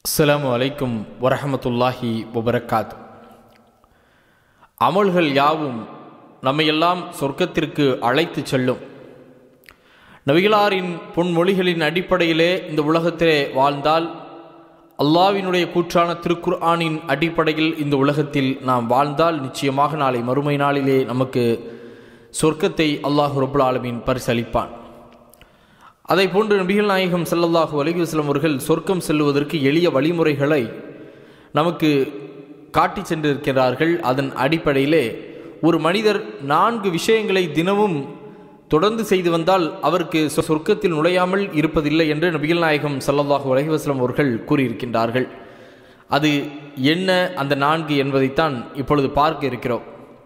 அஸ்ஸலாமு அலைக்கும் வரஹமத்துல்லாஹி வபரக்காத் அமல்கள் யாவும் நம்மையெல்லாம் சொர்க்கத்திற்கு அழைத்து செல்லும் நபிகளாரின் பொன்மொழிகளின் அடிப்படையிலே இந்த உலகத்திலே வாழ்ந்தால் அல்லாவினுடைய கூற்றான திருக்குர்ஆனின் அடிப்படையில் இந்த உலகத்தில் நாம் வாழ்ந்தால் நிச்சயமாக நாளை மறுமை நாளிலே நமக்கு சொர்க்கத்தை அல்லாஹ் ரபுல் ஆலமீன் பரிசளிப்பான் அதை போன்று நபிகள் நாயகம் ஸல்லல்லாஹு அலைஹி வஸல்லம் அவர்கள் சொர்க்கம் செல்லுவதற்கு எளிய வழிமுறைகளை நமக்கு காட்டி சென்றிருக்கிறார்கள் அதன் அடிப்படையிலே ஒரு மனிதர் நான்கு விஷயங்களை தினமும் தொடர்ந்து செய்து வந்தால் அவருக்கு சொ- சொர்க்கத்தில் நுழையாமல் இருப்பதில்லை என்று நபிகள் நாயகம் ஸல்லல்லாஹு அலைஹி வஸல்லம் அவர்கள் கூறியிருக்கின்றார்கள் அது என்ன அந்த நான்கு என்பதைத்தான் இப்பொழுது பார்க்க இருக்கிறோம்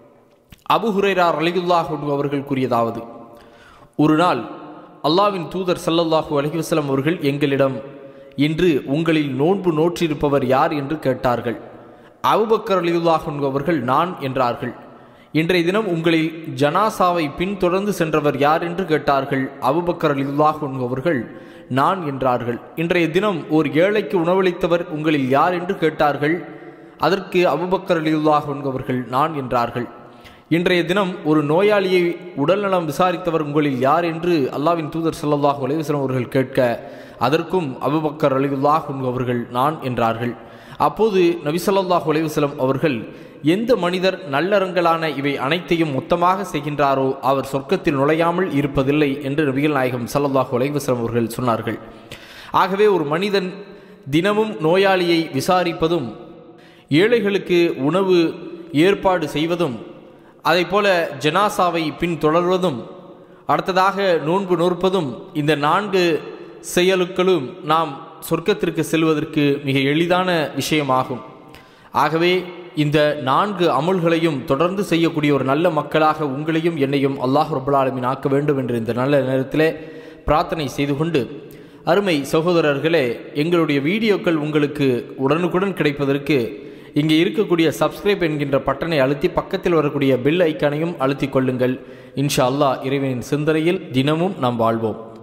அபு ஹுரைரா ரலிகுல்லாஹ் அவர்கள் கூறியதாவது ஒரு நாள் அல்லாவின் தூதர் ஸல்லல்லாஹு அலைஹி வஸல்லம் அவர்கள் எங்களிடம் இன்று உங்களில் நோன்பு நோற்றிருப்பவர் யார் என்று கேட்டார்கள் அபுபக்கர் ரலிகுல்லாஹ் அவர்கள் நான் என்றார்கள் இன்றைய தினம் உங்களில் ஜனாசாவை பின்தொடர்ந்து சென்றவர் யார் என்று கேட்டார்கள் அபுபக்கர் ரலிகுல்லாஹ் அவர்கள் நான் என்றார்கள் இன்றைய தினம் ஓர் ஏழைக்கு உணவளித்தவர் உங்களில் யார் என்று கேட்டார்கள் அதற்கு அபுபக்கர் ரலிகுல்லாஹ் அவர்கள் நான் என்றார்கள் இன்றைய தினம் ஒரு நோயாளியை உடல்நலம் விசாரித்தவர் உங்களில் யார் என்று அல்லாவின் தூதர் ஸல்லல்லாஹு அலைஹி வஸல்லம் அவர்கள் கேட்க அதற்கும் அபுபக்கர் ரலிகுல்லாஹ் அவர்கள் நான் என்றார்கள் அப்போது நபி ஸல்லல்லாஹு அலைஹி வஸல்லம் அவர்கள் எந்த மனிதர் நல்லறங்களான இவை அனைத்தையும் மொத்தமாக செய்கின்றாரோ அவர் சொர்க்கத்தில் நுழையாமல் இருப்பதில்லை என்று நபிகள் நாயகம் ஸல்லல்லாஹு அலைஹி வஸல்லம் அவர்கள் சொன்னார்கள் ஆகவே ஒரு மனிதன் தினமும் நோயாளியை விசாரிப்பதும் ஏழைகளுக்கு உணவு ஏற்பாடு செய்வதும் அதைப்போல ஜனாசாவை பின்தொடர்வதும் அடுத்ததாக நோன்பு நோற்பதும் இந்த நான்கு செயலுக்களும் நாம் சொர்க்கத்திற்கு செல்வதற்கு மிக எளிதான விஷயமாகும் ஆகவே இந்த நான்கு அமுல்களையும் தொடர்ந்து செய்யக்கூடிய ஒரு நல்ல மக்களாக உங்களையும் என்னையும் அல்லாஹ் ரபுல் ஆலமீன் ஆக்க வேண்டும் என்று இந்த நல்ல நேரத்திலே பிரார்த்தனை செய்து கொண்டு அருமை சகோதரர்களே எங்களுடைய வீடியோக்கள் உங்களுக்கு உடனுக்குடன் கிடைப்பதற்கு இங்கே இருக்கக்கூடிய சப்ஸ்கிரைப் என்கின்ற பட்டனை அழுத்தி பக்கத்தில் வரக்கூடிய பெல் ஐக்கானையும் அழுத்திக் கொள்ளுங்கள் இன்ஷா அல்லாஹ் இறைவனின் சிந்தனையில் தினமும் நாம் வாழ்வோம்